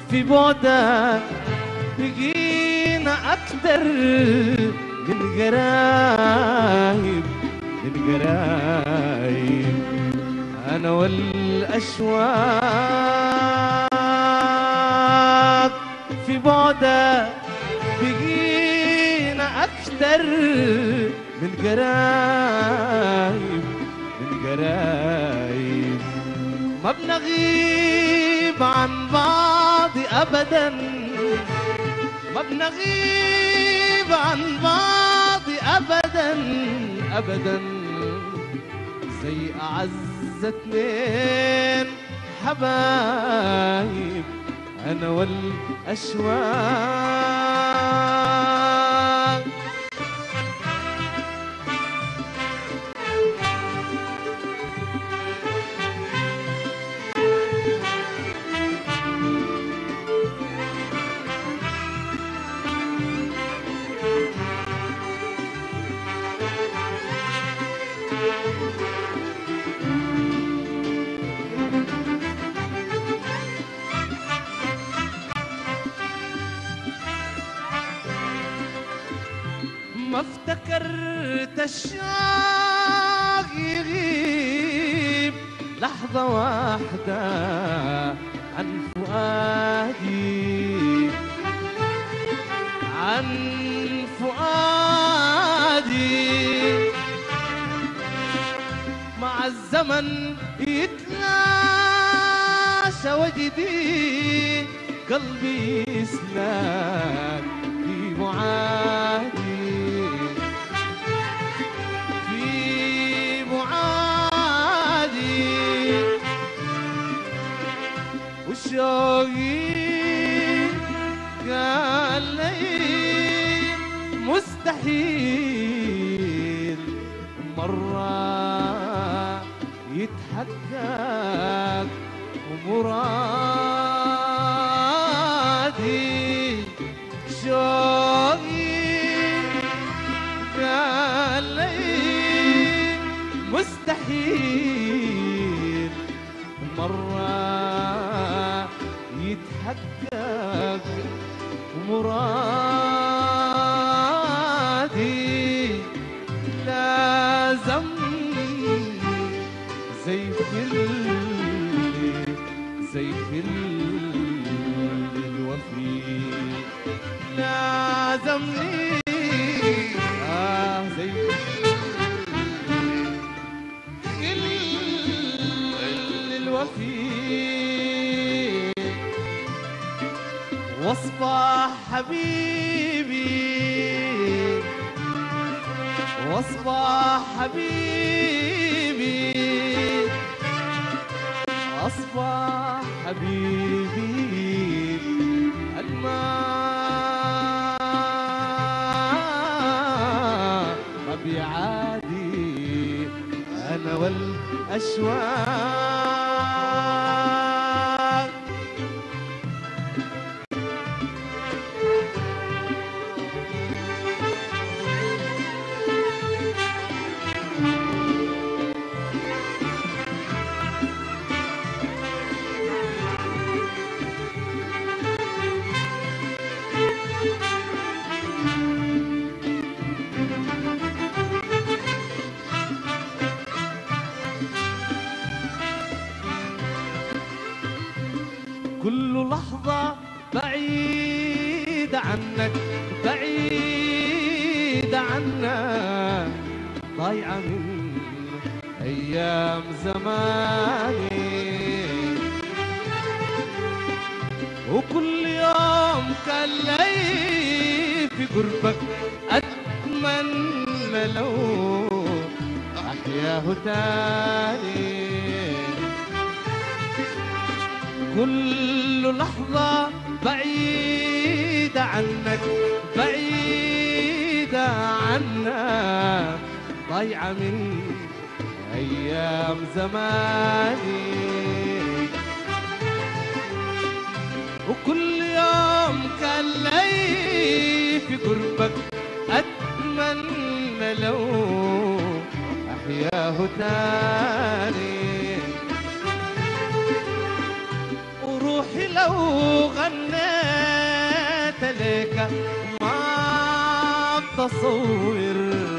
في بعدك بقينا أكتر من قرايب من قرايب أنا والأشواق في بعدك بقينا أكتر من قرايب من قرايب ما بنغيب عن بعض أبدا ما بنغيب عن بعض أبدا أبدا زي أعز اتنين حبايب أنا والأشواق ما افتكرت الشوق يغيب لحظة واحدة عن فؤادي عن فؤادي مع الزمن يتلاشى وجدي قلبي يسلك في معادي في معادي وشوقي قال لي مستحيل مرة يتحقق مرادي شوقي قال لي مستحيل مرة يتحقق مرادي لازم زي فيلم زي فيلم الوفي لازمني آه زي فيلم الوفي واصبح حبيبي واصبح حبيبي اصبح حبيبي الماء ما بيعادي انا والاشواق كل لحظة بعيدة عنك بعيدة عنك ضايعة من أيام زماني وكل يوم كان لي في قربك أتمنى لو أحياه تاني كل لحظة بعيدة عنك بعيدة عنك ضايعة من أيام زماني وكل يوم كان لي في قربك أتمنى لو أحياه تاني وروحي لو لو غنيت لك ما تصور